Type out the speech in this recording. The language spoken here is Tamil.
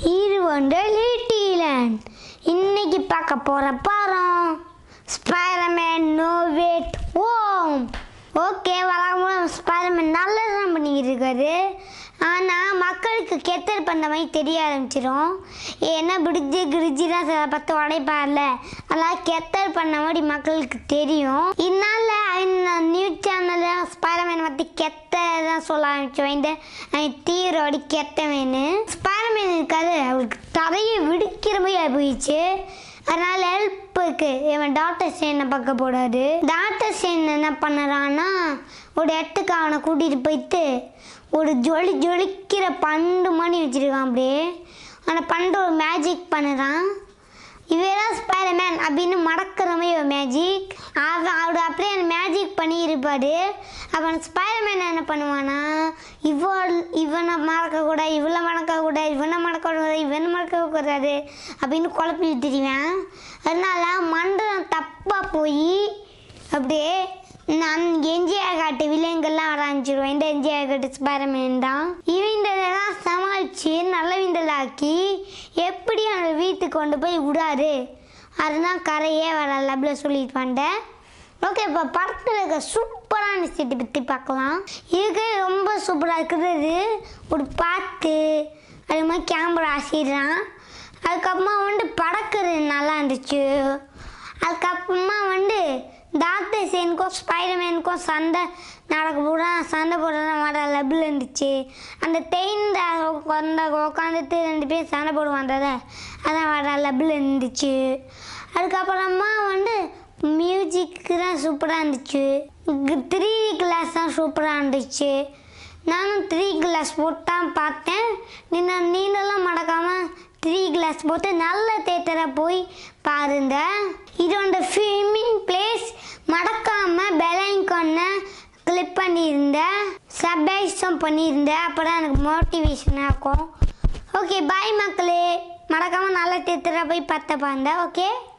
இருவண்டு லிட்டிலேண்ட் இன்னைக்கு பார்க்க போற படம் Spiderman no way home okay வழக்கமாக ஸ்பைடர்மேன் நல்லதான் பண்ணிக்கிட்டு இருக்காரு ஆனால் மக்களுக்கு கெத்தல் பண்ண மாதிரி தெரிய ஆரம்பிச்சிடும் ஏன்னா பிடிச்சி கிரிட்ஜிலாம் சில பத்து உடைப்பார்ல அதெல்லாம் கெத்தல் பண்ண மாதிரி மக்களுக்கு தெரியும் இதனால இந்த நியூஸ் சேனலில் ஸ்பைடர்மேன் பற்றி கெத்த தான் சொல்ல ஆரம்பிச்சோம் இந்த அவன் தீவிரோடி கெட்டவன்னு ஸ்பைடர்மேன் இருக்காது அவருக்கு தலையை விடுக்கிற மாதிரி ஆகி போயிடுச்சு அதனால ஹெல்ப்புக்கு இவன் டாக்டர் சேனை பார்க்க போடாது டாக்டர் சேன் என்ன பண்ணுறான்னா ஒரு இடத்துக்கு அவனை கூட்டிகிட்டு போயிட்டு ஒரு ஜொலி ஜொலிக்கிற பண்டு மணி வச்சுருக்கான் அப்படியே அந்த பண்டு ஒரு மேஜிக் பண்ணுறான் இவதான் ஸ்பைடர்மேன் அப்படின்னு மடக்கிற மாதிரி ஒரு மேஜிக் அவன் அவர் அப்படியே அந்த மேஜிக் பண்ணி இருப்பாரு அவன் ஸ்பைடர்மேன் என்ன பண்ணுவானா இவள் இவனை மறக்கக்கூடாது இவளை மறக்கக்கூடாது இவனை மறக்கக்கூடாது இவனை மறக்கக்கூடாது அப்படின்னு குழப்பி விட்டுருவேன் அதனால மண்டலம் தப்பாக போய் அப்படியே நான் எம்ஜிஆர் காட்டு வில்லங்கள்லாம் ஆரம்பிச்சிருவேன் இந்த எம்ஜிஆர் காட்டு ஸ்பைடர்மேன் தான் இவங்களெல்லாம் சமாளித்து நல்ல விந்தலாக்கி எப்படி அந்த வீட்டுக்கு கொண்டு போய் விடாரு அதுதான் கரையே வர லெப்பில் சொல்லிட்டு வந்தேன் ஓகே இப்போ படத்தில் இருக்க சூப்பரான செட்டு பற்றி பார்க்கலாம் இதுக்கு ரொம்ப சூப்பராக இருக்கிறது ஒரு பாட்டு அது மாதிரி கேமரா ஆசிடுறான் அதுக்கப்புறமா வந்து பறக்கிறது நல்லா இருந்துச்சு அதுக்கப்புறமா வந்து டாக்டர் சேனுக்கும் ஸ்பைடர்மேனுக்கும் சண்டை நடக்க போட சண்டை போடுற வர லெபில் இருந்துச்சு அந்த தேய்ந்த உட்காந்து உட்காந்துட்டு ரெண்டு பேரும் சண்டை போடுவாங்கல்ல அதான் வர லெபில் இருந்துச்சு அதுக்கப்புறமா வந்து மியூசிக்கு தான் சூப்பராக இருந்துச்சு த்ரீ கிளாஸ் தான் சூப்பராக இருந்துச்சு நானும் த்ரீ கிளாஸ் போட்டு தான் பார்த்தேன் நீங்க நீங்களும் மறக்காமல் த்ரீ கிளாஸ் போட்டு நல்ல தேட்டராக போய் பாருங்க இதோட ஃபில்மிங் பிளேஸ் மறக்காமல் பெலைங்கொன்னை கிளிக் பண்ணியிருந்தேன் சப்ஸ்கிரைப்ஸும் பண்ணியிருந்தேன் அப்போ தான் எனக்கு மோட்டிவேஷனாக இருக்கும் ஓகே பாய் மக்களே மறக்காமல் நல்ல தேட்டராக போய் பார்த்த பாருங்க ஓகே